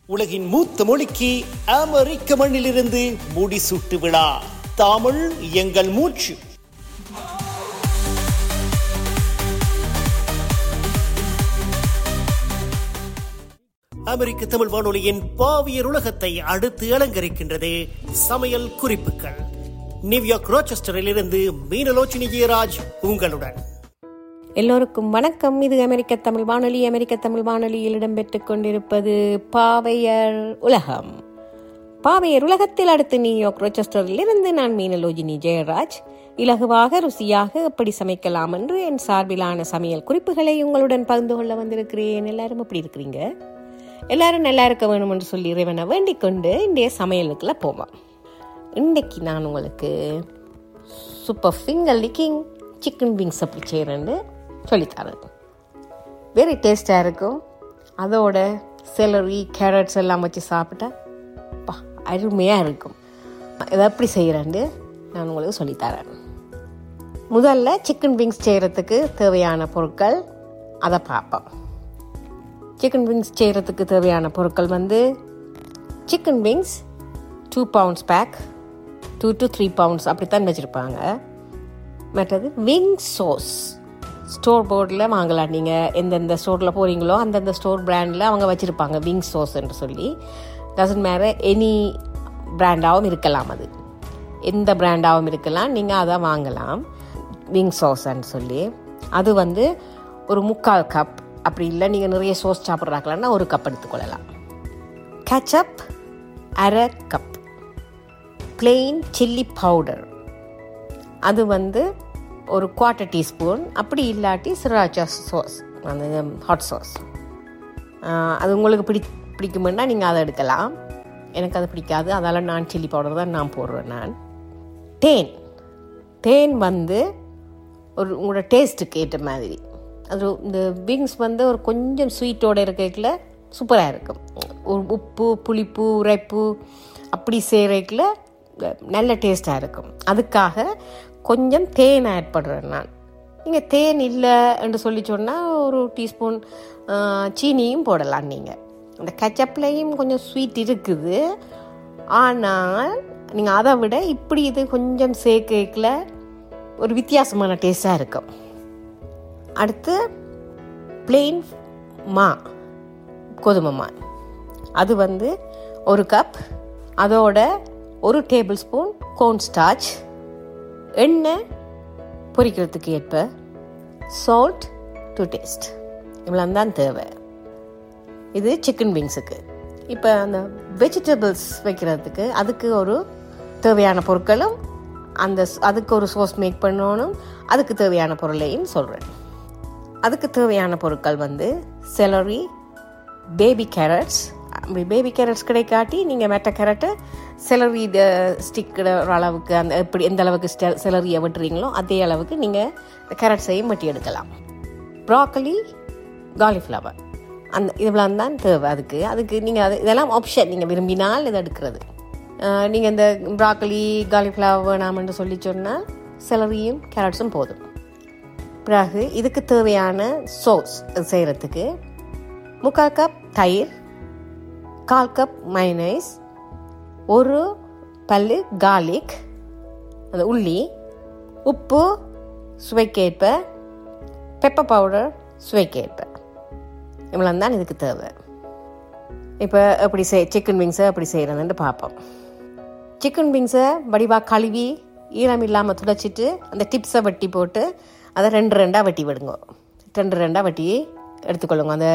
உலகின் மூத்த மொழிக்கு அமெரிக்க மண்ணிலிருந்து முடிசூட்டு விழா தமிழ் எங்கள் மூச்சு அமெரிக்க தமிழ் வானொலியின் பாவியர் உலகத்தை அடுத்து அலங்கரிக்கின்றது சமையல் குறிப்புகள் நியூயார்க் ரோச்செஸ்டரில் இருந்து மீனலோச்சினி ஜெயராஜ் உங்களுடன் எல்லோருக்கும் வணக்கம் இது அமெரிக்க தமிழ் வானொலி அமெரிக்க தமிழ் வானொலியில் இடம்பெற்றுக் கொண்டிருப்பது பாவையர் உலகம் பாவையர் உலகத்தில் அடுத்து நியூயார்க் ரோச்செஸ்டரில் இருந்து நான் மீனலோஜினி ஜெயராஜ் இலகுவாக ருசியாக எப்படி சமைக்கலாம் என்று என் சார்பிலான சமையல் குறிப்புகளை உங்களுடன் பகிர்ந்து கொள்ள வந்திருக்கிறேன் எல்லாரும் எப்படி இருக்கிறீங்க எல்லாரும் நல்லா இருக்க வேணும் என்று சொல்லி இறைவனை வேண்டிக் கொண்டு இன்றைய சமையலுக்குள்ள போவோம் இன்றைக்கு நான் உங்களுக்கு super finger licking chicken wings அப்படி செய்கிறேன்னு சொல்லித்தரேன் வெரி டேஸ்டாக இருக்கும் அதோட செலரி கேரட்ஸ் எல்லாம் வச்சு சாப்பிட்டா பா அருமையாக இருக்கும் இதை எப்படி செய்கிறேன்னு நான் உங்களுக்கு சொல்லித்தரேன் முதல்ல சிக்கன் விங்ஸ் செய்கிறதுக்கு தேவையான பொருட்கள் அதை பார்ப்போம் சிக்கன் விங்ஸ் செய்கிறதுக்கு தேவையான பொருட்கள் வந்து chicken wings two pounds pack two to three pounds அப்படித்தான் வச்சுருப்பாங்க மற்றது விங் சோஸ் ஸ்டோர் போர்டில் வாங்கலாம் நீங்கள் எந்தெந்த ஸ்டோரில் போகிறீங்களோ அந்தந்த ஸ்டோர் பிராண்டில் அவங்க வச்சுருப்பாங்க விங் சோஸ் என்று சொல்லி டசன் மேலே எனி பிராண்டாகவும் இருக்கலாம் அது எந்த பிராண்டாகவும் இருக்கலாம் நீங்கள் அதை வாங்கலாம் விங் சோஸ்ன்னு சொல்லி அது வந்து ஒரு முக்கால் கப் அப்படி இல்லை நீங்கள் நிறைய சோஸ் சாப்பிட்றாக்கலான்னா ஒரு கப் எடுத்துக்கொள்ளலாம் கச்சப் அரை கப் பிளெயின் சில்லி பவுடர் அது வந்து ஒரு குவார்ட்டர் டீஸ்பூன் அப்படி இல்லாட்டி சிராச்சா சோஸ் அந்த ஹாட் சாஸ் அது உங்களுக்கு பிடி பிடிக்குமென்னா நீங்கள் அதை எடுக்கலாம் எனக்கு அது பிடிக்காது அதால் நான் சில்லி பவுடர் தான் நான் போடுறேன் நான் தேன் தேன் வந்து ஒரு உங்களோட டேஸ்ட்டுக்கு ஏற்ற மாதிரி அது இந்த விங்ஸ் வந்து ஒரு கொஞ்சம் ஸ்வீட்டோடு இருக்கல சூப்பராக இருக்கும் ஒரு உப்பு புளிப்பு உரைப்பு அப்படி செய்கிறதுல நல்ல டேஸ்ட்டாக இருக்கும் அதுக்காக கொஞ்சம் தேன் ஆட் பண்ணுறேன் நான் நீங்கள் தேன் இல்லை என்று சொல்லி சொன்னால் ஒரு டீஸ்பூன் சீனியும் போடலாம் நீங்கள் இந்த கச்சப்லேயும் கொஞ்சம் ஸ்வீட் இருக்குது ஆனால் நீங்கள் அதை விட இப்படி இது கொஞ்சம் சேர்க்கல ஒரு வித்தியாசமான டேஸ்ட்டாக இருக்கும் அடுத்து பிளெயின் மா கோதுமை மா அது வந்து ஒரு கப் அதோட ஒரு டேபிள் ஸ்பூன் கோன் ஸ்டார்ச் எண்ணெய் பொரிக்கிறதுக்கு ஏற்ப சால்ட் டு டேஸ்ட் இவ்வளோ தான் தேவை இது சிக்கன் விங்ஸுக்கு இப்போ அந்த வெஜிடபிள்ஸ் வைக்கிறதுக்கு அதுக்கு ஒரு தேவையான பொருட்களும் அந்த அதுக்கு ஒரு சோஸ் மேக் பண்ணணும் அதுக்கு தேவையான பொருளையும் சொல்கிறேன் அதுக்கு தேவையான பொருட்கள் வந்து செலரி பேபி கேரட்ஸ் அப்படி பேபி கேரட்ஸ் கிடைக்காட்டி நீங்கள் மெட்ட கேரட்டை செலரி ஸ்டிக்கிற ஒரு அளவுக்கு அந்த எப்படி எந்த அளவுக்கு செலரியை வெட்டுறீங்களோ அதே அளவுக்கு நீங்கள் கேரட்ஸையும் வெட்டி எடுக்கலாம் ப்ராக்கலி காலிஃப்ளவர் அந்த இவ்வளோ தான் தேவை அதுக்கு அதுக்கு நீங்கள் அது இதெல்லாம் ஆப்ஷன் நீங்கள் விரும்பினால் இதை எடுக்கிறது நீங்கள் இந்த ப்ராக்கலி காலிஃப்ளவர் வேணாம்னு சொல்லி சொன்னால் செலரியும் கேரட்ஸும் போதும் பிறகு இதுக்கு தேவையான சோஸ் செய்கிறதுக்கு முக்கால் கப் தயிர் கால் கப் மைனைஸ் ஒரு பல் கார்லிக் அந்த உள்ளி உப்பு சுவைக்கேற்ப பெப்பர் பவுடர் சுவைக்கேற்ப இவ்வளோ தான் இதுக்கு தேவை இப்போ எப்படி செய் சிக்கன் விங்ஸை எப்படி செய்கிறதுன்னு பார்ப்போம் சிக்கன் விங்ஸை வடிவாக கழுவி ஈரம் இல்லாமல் துடைச்சிட்டு அந்த டிப்ஸை வெட்டி போட்டு அதை ரெண்டு ரெண்டாக வெட்டி விடுங்க ரெண்டு ரெண்டாக வெட்டி எடுத்துக்கொள்ளுங்க அந்த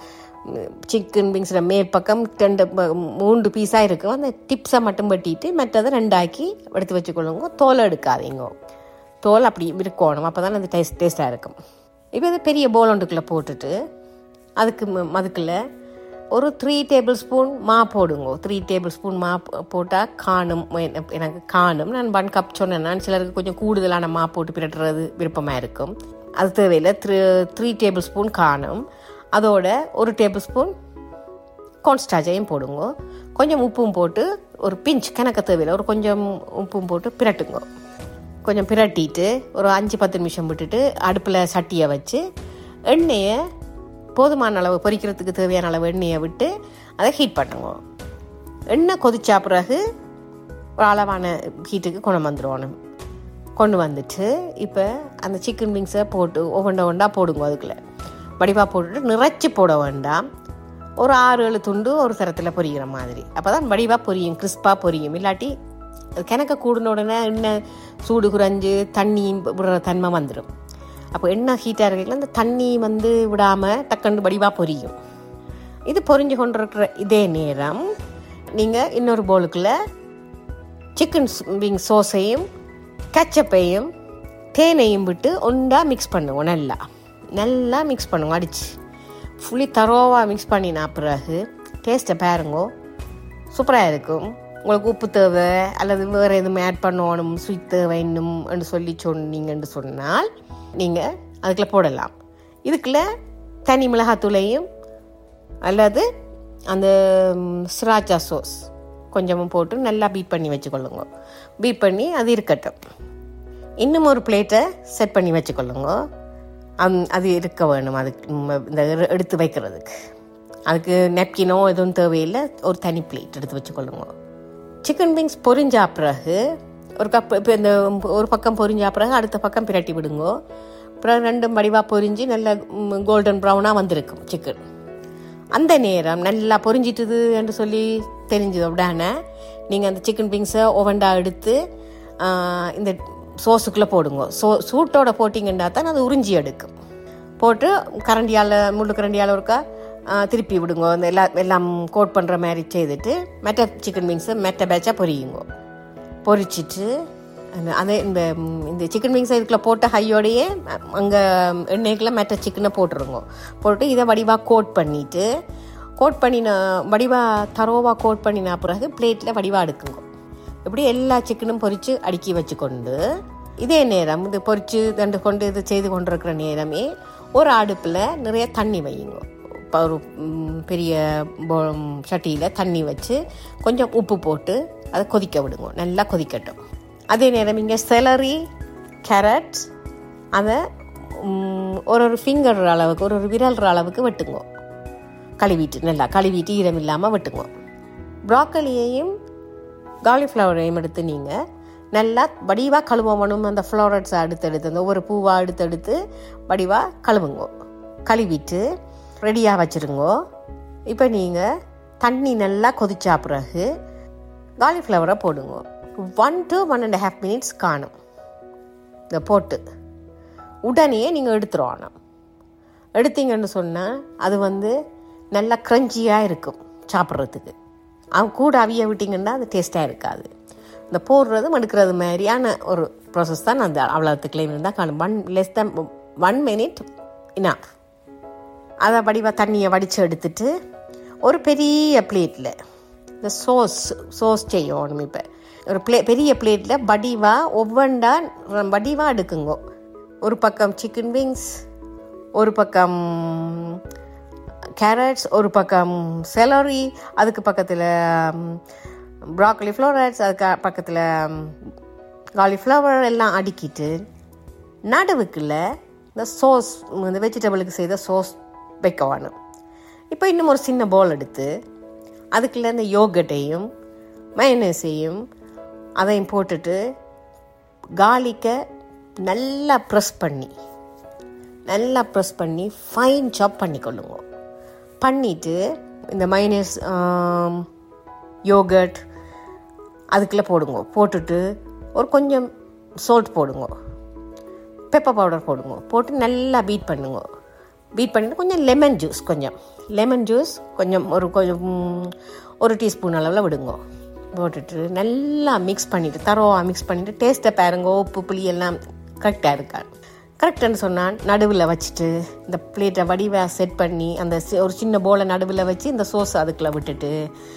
சிக்கன் விங்ஸில் மேல் பக்கம் ரெண்டு மூன்று பீஸாக இருக்கும் அந்த டிப்ஸை மட்டும் வெட்டிட்டு மற்றதை ரெண்டாக்கி எடுத்து வச்சுக்கொள்ளுங்க தோலை எடுக்காதீங்க தோல் அப்படி இருக்கணும் அப்போ தான் அது டேஸ்ட் டேஸ்ட்டாக இருக்கும் இப்போ இது பெரிய போல் ஒன்றுக்குள்ளே போட்டுட்டு அதுக்கு அதுக்குள்ள ஒரு த்ரீ டேபிள் ஸ்பூன் மா போடுங்க த்ரீ டேபிள் ஸ்பூன் மா போட்டால் காணும் எனக்கு காணும் நான் ஒன் கப் சொன்னேன் நான் சிலருக்கு கொஞ்சம் கூடுதலான மா போட்டு பிரட்டுறது விருப்பமாக இருக்கும் அது தேவையில்லை த்ரீ த்ரீ டேபிள் ஸ்பூன் காணும் அதோட ஒரு டேபிள் ஸ்பூன் கான்ஸ்டாச்சையும் போடுங்க கொஞ்சம் உப்பும் போட்டு ஒரு பிஞ்ச் கணக்க தேவையில்லை ஒரு கொஞ்சம் உப்பும் போட்டு பிரட்டுங்க கொஞ்சம் பிரட்டிட்டு ஒரு அஞ்சு பத்து நிமிஷம் விட்டுட்டு அடுப்பில் சட்டியை வச்சு எண்ணெயை போதுமான அளவு பொரிக்கிறதுக்கு தேவையான அளவு எண்ணெயை விட்டு அதை ஹீட் பண்ணுங்க எண்ணெய் கொதிச்சா பிறகு ஒரு அளவான ஹீட்டுக்கு கொண்டு வந்துடுவோம் கொண்டு வந்துட்டு இப்போ அந்த சிக்கன் விங்ஸை போட்டு ஒவ்வொண்டா ஒன்றா போடுங்க அதுக்குள்ளே வடிவாக போட்டுட்டு நிறைச்சி போட வேண்டாம் ஒரு ஆறு ஏழு துண்டு ஒரு தரத்தில் பொரிகிற மாதிரி அப்போ தான் வடிவாக பொரியும் கிறிஸ்பாக பொரியும் இல்லாட்டி அது கிணக்க கூடின உடனே எண்ணெய் சூடு குறைஞ்சு தண்ணி விடுற தன்மை வந்துடும் அப்போ எண்ணெய் ஹீட்டாக இருக்கல அந்த தண்ணி வந்து விடாமல் டக்குன்னு வடிவாக பொரியும் இது பொரிஞ்சு கொண்டிருக்கிற இதே நேரம் நீங்கள் இன்னொரு பவுலுக்குள்ளே சிக்கன் விங் சோஸையும் கச்சப்பையும் தேனையும் விட்டு ஒன்றா மிக்ஸ் பண்ணுவோம் நல்லா நல்லா மிக்ஸ் பண்ணுவோம் அடிச்சு ஃபுல்லி தரோவாக மிக்ஸ் பண்ணினா பிறகு டேஸ்ட்டை பாருங்கோ சூப்பராக இருக்கும் உங்களுக்கு உப்பு தேவை அல்லது வேறு எதுவும் ஆட் பண்ணணும் ஸ்வீட் தேவை இன்னும் சொல்லி சொன்னீங்கன்னு சொன்னால் நீங்கள் அதுக்குள்ளே போடலாம் இதுக்குள்ளே தனி மிளகாத்தூளையும் அல்லது அந்த ஸ்ராச்சா சோஸ் கொஞ்சமும் போட்டு நல்லா பீட் பண்ணி வச்சுக்கொள்ளுங்க பீட் பண்ணி அது இருக்கட்டும் இன்னும் ஒரு பிளேட்டை செட் பண்ணி வச்சுக்கொள்ளுங்க அந் அது இருக்க வேணும் அதுக்கு இந்த எடுத்து வைக்கிறதுக்கு அதுக்கு நெப்கினோ எதுவும் தேவையில்லை ஒரு தனி பிளேட் எடுத்து வச்சுக்கொள்ளுங்க சிக்கன் விங்ஸ் பொரிஞ்சா பிறகு ஒரு கப் இப்போ இந்த ஒரு பக்கம் பொரிஞ்சா பிறகு அடுத்த பக்கம் பிரட்டி விடுங்க அப்புறம் ரெண்டும் வடிவாக பொரிஞ்சு நல்ல கோல்டன் ப்ரௌனாக வந்திருக்கும் சிக்கன் அந்த நேரம் நல்லா பொரிஞ்சிட்டுது என்று சொல்லி தெரிஞ்சது உடனே நீங்கள் அந்த சிக்கன் விங்ஸை ஓவண்டா எடுத்து இந்த சோஸுக்குள்ளே போடுங்க சோ சூட்டோட போட்டிங்கன்னா தான் அது உறிஞ்சி எடுக்கும் போட்டு கரண்டியால் முள்ளு கரண்டியால் ஒருக்கா திருப்பி விடுங்க அந்த எல்லா எல்லாம் கோட் பண்ணுற மாதிரி செய்துட்டு மெட்ட சிக்கன் விங்ஸை மெட்ட பேட்சாக பொரியுங்க பொரிச்சிட்டு அதே இந்த இந்த சிக்கன் விங்ஸ் இதுக்குள்ள போட்ட ஹையோடையே அங்கே எண்ணெய்க்குள்ள மெட்ட சிக்கனை போட்டுருங்க போட்டு இதை வடிவாக கோட் பண்ணிவிட்டு கோட் பண்ணின வடிவாக தரோவாக கோட் பண்ணின பிறகு பிளேட்டில் வடிவாக எடுக்குங்க இப்படி எல்லா சிக்கனும் பொரித்து அடுக்கி வச்சுக்கொண்டு இதே நேரம் இது பொரித்து தண்டு கொண்டு இது செய்து கொண்டிருக்கிற நேரமே ஒரு அடுப்பில் நிறைய தண்ணி வையுங்க ஒரு பெரிய சட்டியில் தண்ணி வச்சு கொஞ்சம் உப்பு போட்டு அதை கொதிக்க விடுங்க நல்லா கொதிக்கட்டும் அதே நேரம் இங்கே செலரி கேரட் அதை ஒரு ஒரு ஃபிங்கர் அளவுக்கு ஒரு ஒரு விரல்ற அளவுக்கு வெட்டுங்க கழுவிட்டு நல்லா கழுவிட்டு ஈரம் இல்லாமல் வெட்டுங்க ப்ராக்கலியையும் காலிஃப்ளவரையும் எடுத்து நீங்கள் நல்லா வடிவாக கழுவணும் அந்த ஃப்ளோரட்ஸை அடுத்தெடுத்து அந்த ஒவ்வொரு பூவாக அடுத்தெடுத்து வடிவாக கழுவுங்க கழுவிட்டு ரெடியாக வச்சுருங்கோ இப்போ நீங்கள் தண்ணி நல்லா கொதிச்சா பிறகு காலிஃப்ளவரை போடுங்க one to one and half minutes காணும் இதை போட்டு உடனே நீங்கள் எடுத்துருவானோம் எடுத்தீங்கன்னு சொன்னால் அது வந்து நல்லா க்ரன்ச்சியாக இருக்கும் சாப்பிட்றதுக்கு அவன் கூட அவிய விட்டிங்கன்னா அது டேஸ்ட்டாக இருக்காது இந்த போடுறதும் எடுக்கிறது மாதிரியான ஒரு ப்ராசஸ் தான் அந்த அவ்வளோத்துக்குள்ளே தான் காணும் one less than one minute enough அதை வடிவாக தண்ணியை வடித்து எடுத்துட்டு ஒரு பெரிய பிளேட்டில் இந்த சோஸ் சோஸ் செய்யணும் இப்போ ஒரு பிளே பெரிய பிளேட்டில் வடிவாக ஒவ்வொன்றா வடிவாக எடுக்குங்க ஒரு பக்கம் சிக்கன் விங்ஸ் ஒரு பக்கம் கேரட்ஸ் ஒரு பக்கம் செலரி அதுக்கு பக்கத்தில் ப்ராக்கலி ஃப்ளோரட்ஸ் அதுக்கு பக்கத்தில் காலிஃப்ளவர் எல்லாம் அடுக்கிட்டு நடுவுக்குள்ள இந்த சோஸ் இந்த வெஜிடபிளுக்கு செய்த சோஸ் வைக்க வேணும் இப்போ இன்னும் ஒரு சின்ன பவுல் எடுத்து அதுக்குள்ளே இந்த யோகட்டையும் மயனஸையும் அதையும் போட்டுட்டு காலிக்கை நல்லா ப்ரெஸ் பண்ணி நல்லா ப்ரெஸ் பண்ணி ஃபைன் சாப் பண்ணிக்கொள்ளுங்க பண்ணிவிட்டு இந்த மைனஸ் யோகட் அதுக்குள்ளே போடுங்க போட்டுட்டு ஒரு கொஞ்சம் சோல்ட் போடுங்க பெப்பர் பவுடர் போடுங்க போட்டு நல்லா பீட் பண்ணுங்க பீட் பண்ணிவிட்டு கொஞ்சம் லெமன் ஜூஸ் கொஞ்சம் லெமன் ஜூஸ் கொஞ்சம் ஒரு கொஞ்சம் ஒரு டீஸ்பூன் அளவில் விடுங்க போட்டுட்டு நல்லா மிக்ஸ் பண்ணிவிட்டு தரோவாக மிக்ஸ் பண்ணிவிட்டு டேஸ்ட்டை பாருங்க உப்பு புளி எல்லாம் கரெக்டாக இருக்கா கரெக்டுன்னு சொன்னால் நடுவில் வச்சுட்டு இந்த பிளேட்டை வடிவாக செட் பண்ணி அந்த ஒரு சின்ன போலை நடுவில் வச்சு இந்த சோஸ் அதுக்குள்ளே விட்டுட்டு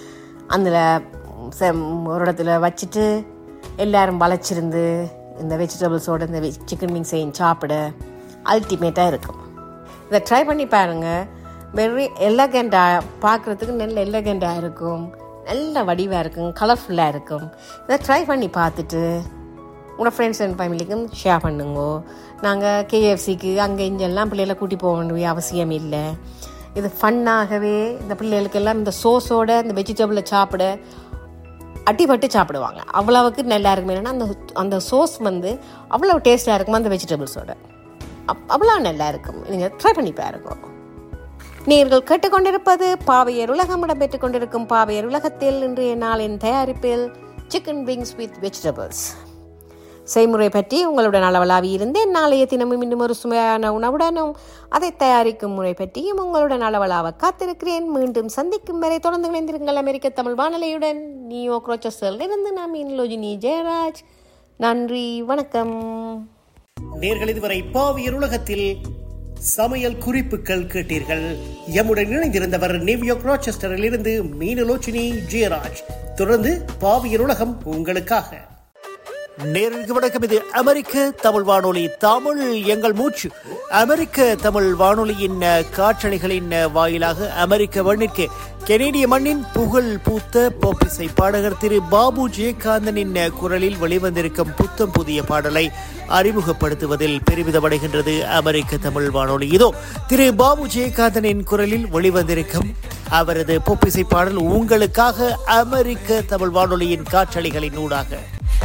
அதில் ஒரு இடத்துல வச்சுட்டு எல்லாரும் வளைச்சிருந்து இந்த வெஜிடபிள்ஸோட இந்த சிக்கன் விங்ஸையும் சாப்பிட அல்டிமேட்டாக இருக்கும் இதை ட்ரை பண்ணி பாருங்கள் வெரி எல்லகண்டாக பார்க்குறதுக்கு நல்ல எல்லகண்டாக இருக்கும் நல்ல வடிவாக இருக்கும் கலர்ஃபுல்லாக இருக்கும் இதை ட்ரை பண்ணி பார்த்துட்டு உங்களோட ஃப்ரெண்ட்ஸ் அண்ட் ஃபேமிலிக்கும் ஷேர் பண்ணுங்க நாங்கள் கேஎஃப்சிக்கு அங்கே இங்கெல்லாம் பிள்ளைகளை கூட்டி போக வேண்டிய அவசியம் இல்லை இது ஃபன்னாகவே இந்த பிள்ளைகளுக்கெல்லாம் இந்த சோஸோட இந்த வெஜிடபிளை சாப்பிட அட்டிப்பட்டு சாப்பிடுவாங்க அவ்வளவுக்கு நல்லா இருக்கும் என்னன்னா அந்த அந்த சோஸ் வந்து அவ்வளோ டேஸ்ட்டாக இருக்கும் அந்த வெஜிடபிள்ஸோட அப் அவ்வளோ நல்லா இருக்கும் நீங்கள் ட்ரை பண்ணி பாருங்க நீங்கள் கேட்டுக்கொண்டிருப்பது பாவையர் உலகம் இடம்பெற்றுக் கொண்டிருக்கும் பாவையர் உலகத்தில் இன்றைய நாளின் தயாரிப்பில் சிக்கன் விங்ஸ் வித் வெஜிடபிள்ஸ் செய்முறை பற்றி உங்களுடன் அளவலாவி இருந்தேன் நாளைய தினமும் இன்னும் ஒரு சுவையான உணவுடனும் அதை தயாரிக்கும் முறை பற்றியும் உங்களுடன் அளவலாவ காத்திருக்கிறேன் மீண்டும் சந்திக்கும் வரை தொடர்ந்து இணைந்திருங்கள் அமெரிக்க தமிழ் வானொலியுடன் நியோ குரோச்சஸில் இருந்து நாம் இன்லோஜினி ஜெயராஜ் நன்றி வணக்கம் நேர்கள் இதுவரை பாவியர் உலகத்தில் சமையல் குறிப்புகள் கேட்டீர்கள் எம்முடன் இணைந்திருந்தவர் நியூயார்க் ராச்செஸ்டரில் இருந்து மீனலோச்சினி ஜெயராஜ் தொடர்ந்து பாவியர் உலகம் உங்களுக்காக நேருக்கு வணக்கம் இது அமெரிக்க தமிழ் வானொலி தமிழ் எங்கள் மூச்சு அமெரிக்க தமிழ் வானொலியின் அஹ், காற்றலைகளின் அஹ், வாயிலாக அமெரிக்க மண்ணிற்கு கெனேடிய மண்ணின் புகழ் பூத்த போப்பிசை பாடகர் திரு பாபு ஜெயகாந்தனின் அஹ், குரலில் வெளிவந்திருக்கும் புத்தம் புதிய பாடலை அறிமுகப்படுத்துவதில் பெருமிதமடைகின்றது அமெரிக்க தமிழ் வானொலி இதோ திரு பாபு ஜெயகாந்தனின் குரலில் வெளிவந்திருக்கும் அவரது பொப்பிசை பாடல் உங்களுக்காக அமெரிக்க தமிழ் வானொலியின் காற்றலைகளின் ஊடாக